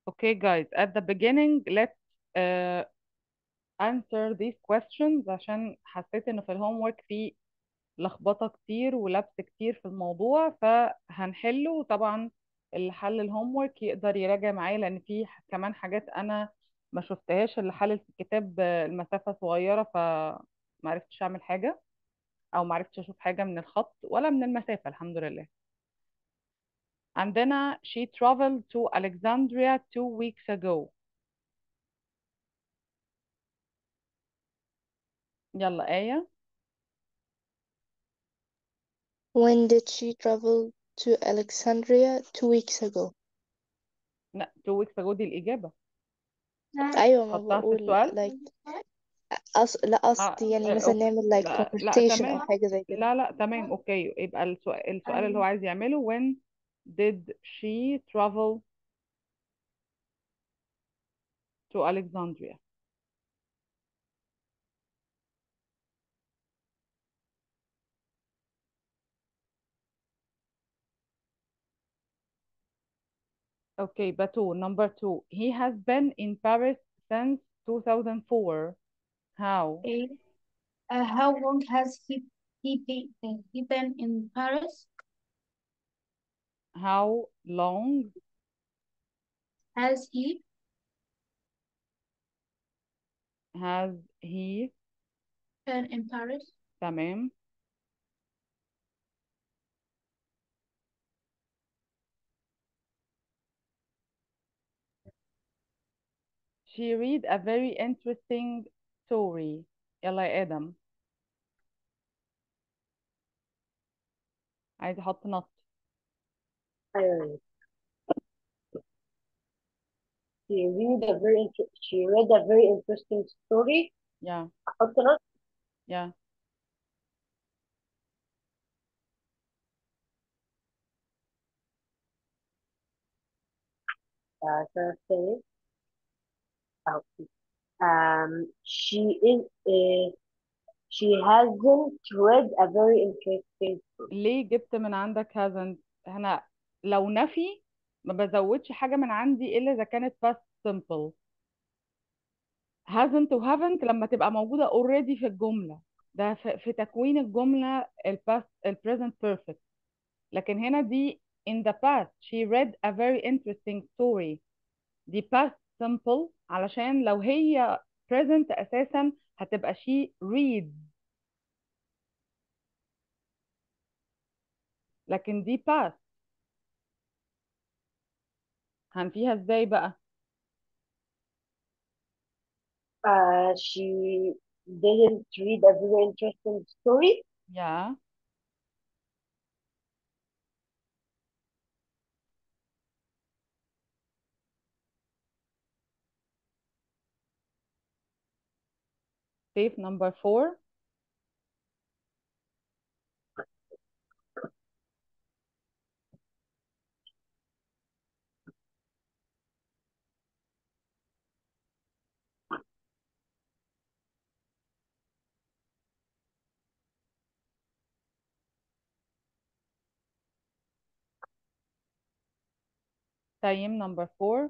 Okay, guys, at the beginning, let's uh, answer these questions عشان حسيت إن في الهوم في لخبطة كتير ولبس كتير في الموضوع فهنحله وطبعا اللي حل الهوم يقدر يراجع معايا لأن في كمان حاجات أنا ما شفتهاش اللي حلل في الكتاب آه، المسافة صغيرة فما عرفتش أعمل حاجة أو ما عرفتش أشوف حاجة من الخط ولا من المسافة الحمد لله عندنا she traveled to Alexandria two weeks ago يلا آية When did she travel to Alexandria two weeks ago? لا two weeks ago دي الإجابة أيوة ما حطها في بقول السؤال like أص... لا آه قصدي يعني آه، مثلا أوكي. نعمل like لا لا conversation أو تمام حاجة زي كده لا لا تمام اوكي يبقى السؤال, السؤال اللي هو عايز يعمله when did she travel to Alexandria okay Batu number two he has been in Paris since 2004 how Okay. Uh, how long has he he been uh, he been in Paris? how long Has he has he been in Paris? تمام she read a very interesting story يلا يا آدم عايز احط نط أيوة. She read a very inter- she read a very interesting story. yeah أحط نص yeah uh, Thursday. Oh, Um, she is uh, she hasn't read a very interesting story. ليه جبت من عندك hasn't هنا لو نفي ما بزودش حاجة من عندي إلا إذا كانت past simple hasn't و haven't لما تبقى موجودة already في الجملة ده في, في تكوين الجملة ال past ال present perfect لكن هنا دي in the past she read a very interesting story دي past simple علشان لو هي present أساسا هتبقى she reads لكن دي past هنفيها ازاي بقى Uh, she didn't read a very interesting story. yeah safe number four تايم number four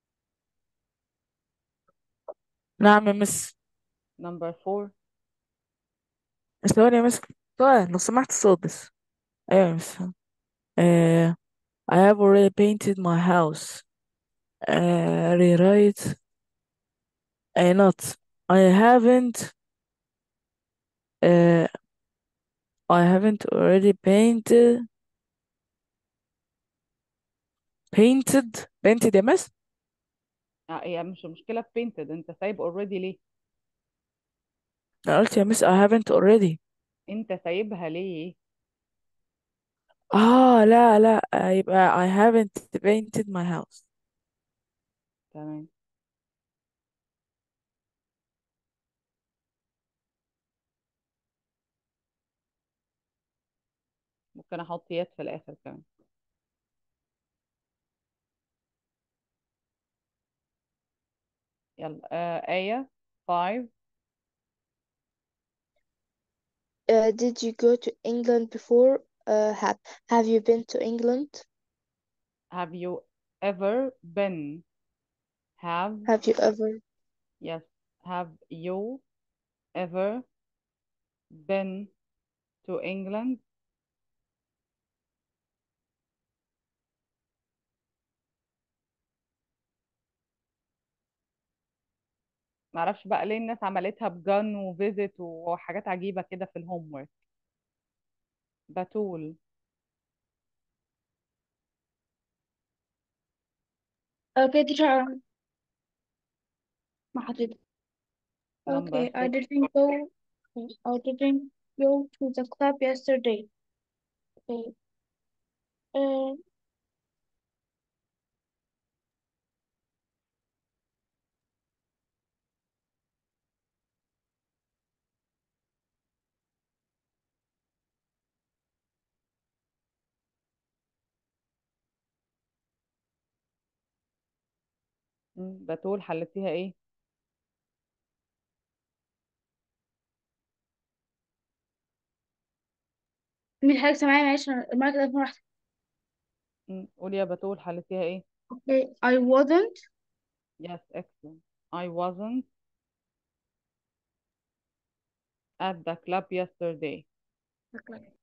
نعم يا مس number four ثواني يا مس سؤال لو سمحت الصوت بس أيوة يا مس آه I have already painted my house uh, rewrite uh, not I haven't uh, I haven't already painted painted painted يا مس آه، هي مش مشكلة في painted انت سايب already ليه أنا قلت يا مس I haven't already انت سايبها ليه اه لا لا آه، يبقى I haven't painted my house تمام ممكن احط يد في الاخر كمان يلا آه آية five uh, Did you go to England before? Uh, have Have you been to England? have you ever been have Have you ever yes have you ever been to England معرفش بقى ليه الناس عملتها بجن وفيزيت وحاجات عجيبة كده في الهوم ورك بتول Okay, teacher. ما حطيت. number Okay, I six didn't go. I didn't go to the club yesterday. Okay. Uh, مم، بتول حلتيها ايه مين حضرتك سامعاني معلش أنا المايك ده واحدة. مم، قولي يا بتول حلتيها ايه Okay, I wasn't. yes excellent I wasn't at the club yesterday Okay.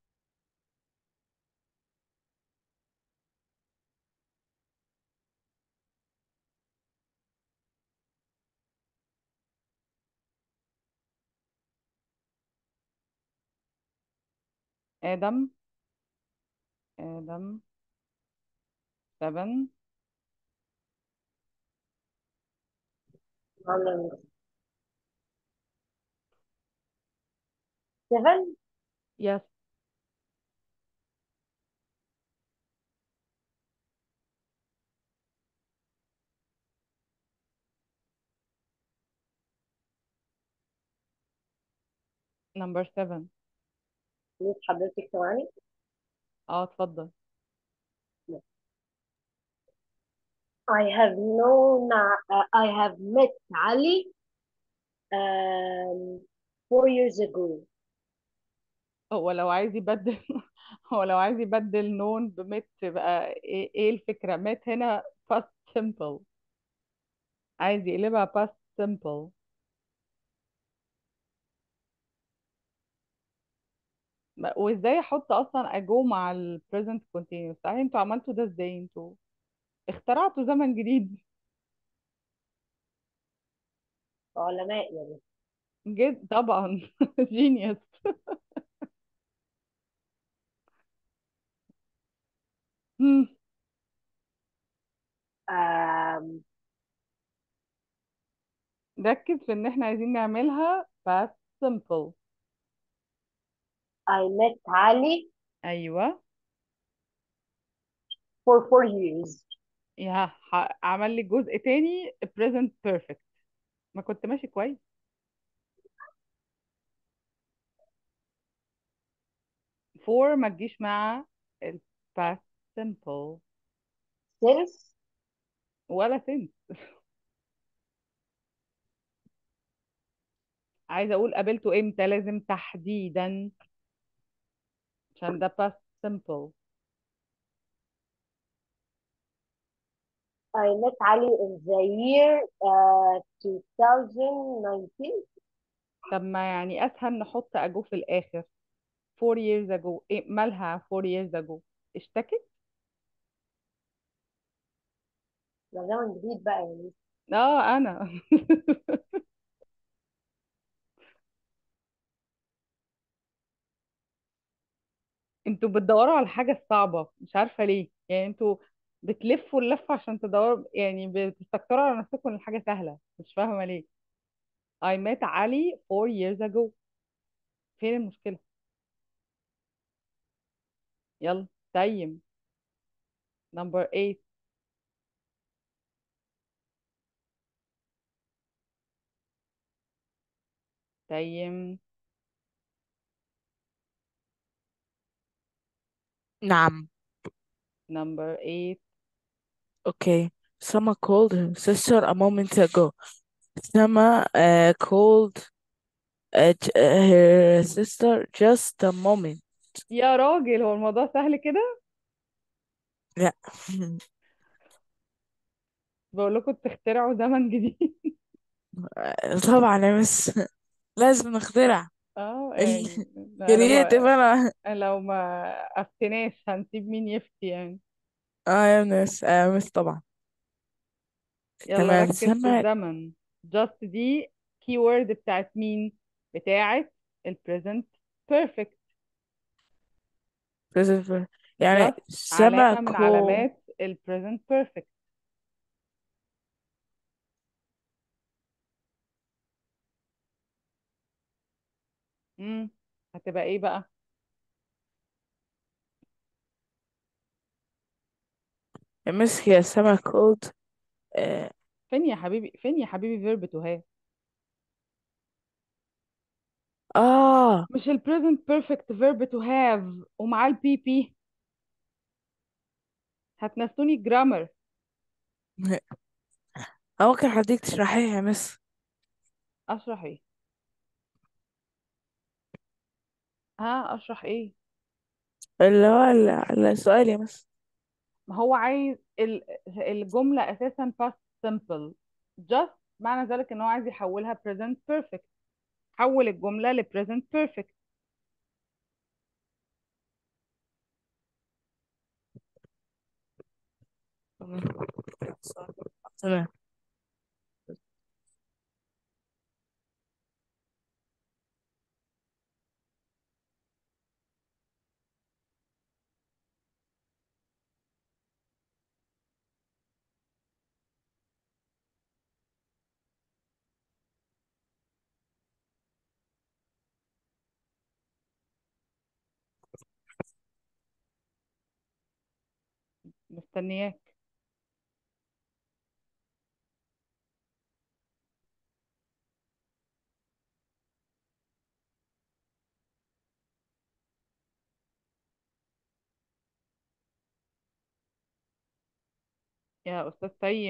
آدم آدم seven Columns. Seven? yes number seven ميس حضرتك سامعني؟ اه اتفضل I have known, uh, I have met Ali um, four years ago. هو لو عايز يبدل هو لو عايز يبدل نون بمت بقى ايه ايه الفكرة مت هنا past simple عايز يقلبها past simple ما- وازاي احط اصلا اجو مع ال present continuous صحيح انتوا عملتوا ده ازاي انتوا اخترعتوا زمن جديد علماء يعني جد طبعا جينيوس um, ركز في ان احنا عايزين نعملها past simple I met Ali ايوه for four years. يا ح- عمل لي جزء تاني present perfect ما كنت ماشي كويس for ما تجيش مع ال past simple Since ولا since عايزه اقول قابلته امتى لازم تحديدا عشان ده past simple I met Ali in the year uh, 2019. طب ما يعني اسهل نحط اجو في الاخر four years ago إيه مالها four years ago اشتكت ده زمن جديد بقى يعني اه انا انتوا بتدوروا على الحاجة الصعبة مش عارفة ليه يعني انتوا بتلفوا اللفة عشان تدوروا يعني بتستكتروا على نفسكم ان الحاجة سهلة مش فاهمة ليه I met علي four years ago فين المشكلة يلا تيم number eight تيم نعم number eight okay Sama called her sister a moment ago Sama uh, called uh, j- uh, her sister just a moment يا راجل هو الموضوع سهل كده لا بقول لكم تخترعوا زمن جديد طبعا يا مس لازم نخترع اه يعني انا كرييتيف ما انا لو ما افتناش هنسيب مين يفتي يعني اه يا مس آه يا مس طبعا يلا تمام ركز في سمع الزمن just دي keyword بتاعت مين بتاعت ال present perfect present يعني just علامة من سمكوا علامات ال present perfect امم هتبقى ايه بقى يا مس هي سمكوا آه فين يا حبيبي فين يا حبيبي verb to have آه مش ال present perfect verb to have ومعاه ال pp هتنسوني الجرامر ممكن حضرتك تشرحيها يا مس اشرح ايه ها اشرح ايه اللي هو ال- السؤال يا مس ما هو عايز ال- الجملة أساسا past simple just معنى ذلك إن هو عايز يحولها present perfect حول الجملة ل present perfect تمام مستنياك يا أستاذ سيد